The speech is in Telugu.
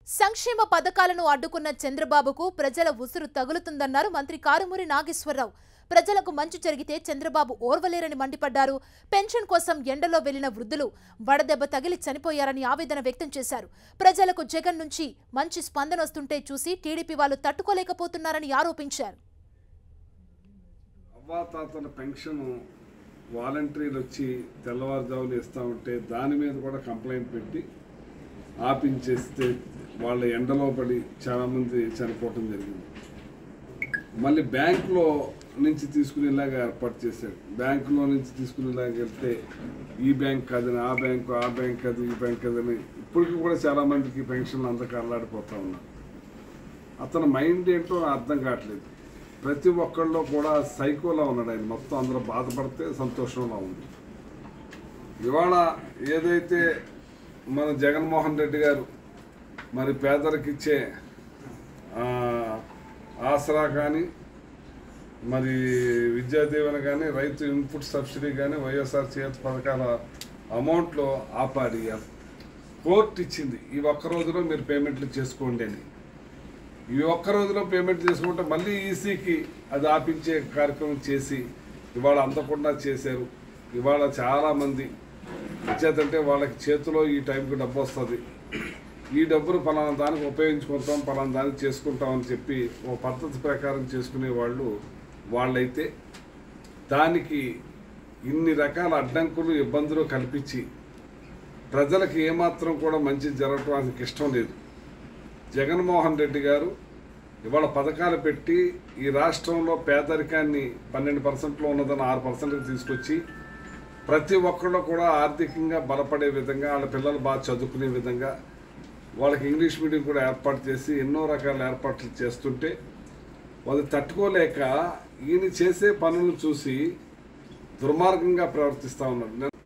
సంక్షేమ పథకాలను అడ్డుకున్న చంద్రబాబుకు ప్రజల ఉసురు తగులుతుందన్నారు మంత్రి కారుమూరి నాగేశ్వరరావు ప్రజలకు మంచి జరిగితే చంద్రబాబు ఓర్వలేరని మండిపడ్డారు పెన్షన్ కోసం ఎండలో వెళ్లిన వృద్ధులు వడదెబ్బ తగిలి చనిపోయారని ఆవేదన వ్యక్తం చేశారు ప్రజలకు జగన్ నుంచి మంచి స్పందన వస్తుంటే చూసి టీడీపీ వాళ్ళు తట్టుకోలేకపోతున్నారని ఆరోపించారు అవ్వాతాతల పెన్షన్ వాలంటీర్లు వచ్చి తెల్లవారుజామున ఇస్తూ ఉంటే దాని మీద కూడా కంప్లైంట్ పెట్టి ఆపించేస్తే వాళ్ళ ఎండలో పడి చాలామంది చనిపోవటం జరిగింది మళ్ళీ బ్యాంకులో నుంచి తీసుకునేలాగా ఏర్పాటు చేశాడు బ్యాంకులో నుంచి తీసుకునేలాగా వెళ్తే ఈ బ్యాంక్ కాదని ఆ బ్యాంకు ఆ బ్యాంక్ అది ఈ బ్యాంక్ అదని ఇప్పటికీ కూడా చాలామందికి పెన్షన్లు అందక అల్లాడిపోతూ ఉన్నారు అతని మైండ్ ఏంటో అర్థం కావట్లేదు ప్రతి ఒక్కళ్ళు కూడా సైకోలా ఉన్నాడు ఆయన మొత్తం అందరూ బాధపడితే సంతోషంలో ఉంది ఇవాళ ఏదైతే మన జగన్మోహన్ రెడ్డి గారు మరి పేదలకు ఇచ్చే ఆ, ఆసరా కానీ మరి విద్యా దీవెన కానీ రైతు ఇన్పుట్ సబ్సిడీ కానీ వైఎస్ఆర్ చేతి పథకాల అమౌంట్లో ఆపాడి కోర్టు ఇచ్చింది ఈ ఒక్క రోజులో మీరు పేమెంట్లు చేసుకోండి అని ఈ ఒక్క రోజులో పేమెంట్ చేసుకుంటే మళ్ళీ ఈసీకి అది ఆపించే కార్యక్రమం చేసి ఇవాళ అందకుండా చేశారు ఇవాళ చాలామంది ఇచ్చేదంటే వాళ్ళకి చేతిలో ఈ టైంకి డబ్బు వస్తుంది ఈ డబ్బును పలానా దానికి ఉపయోగించుకుంటాం పలానా దానికి చేసుకుంటాం అని చెప్పి ఓ పద్ధతి ప్రకారం చేసుకునే వాళ్ళు వాళ్ళైతే దానికి ఇన్ని రకాల అడ్డంకులు ఇబ్బందులు కల్పించి ప్రజలకు ఏమాత్రం కూడా మంచి జరగటం ఆయనకి ఇష్టం లేదు జగన్మోహన్ రెడ్డి గారు ఇవాళ పథకాలు పెట్టి ఈ రాష్ట్రంలో పేదరికాన్ని పన్నెండు పర్సెంట్లో ఉన్నదని ఆరు పర్సెంట్కి తీసుకొచ్చి ప్రతి ఒక్కళ్ళు కూడా ఆర్థికంగా బలపడే విధంగా వాళ్ళ పిల్లలు బాగా చదువుకునే విధంగా వాళ్ళకి ఇంగ్లీష్ మీడియం కూడా ఏర్పాటు చేసి ఎన్నో రకాల ఏర్పాట్లు చేస్తుంటే వాళ్ళు తట్టుకోలేక ఈయన చేసే పనులు చూసి దుర్మార్గంగా ప్రవర్తిస్తూ ఉన్నారు నేను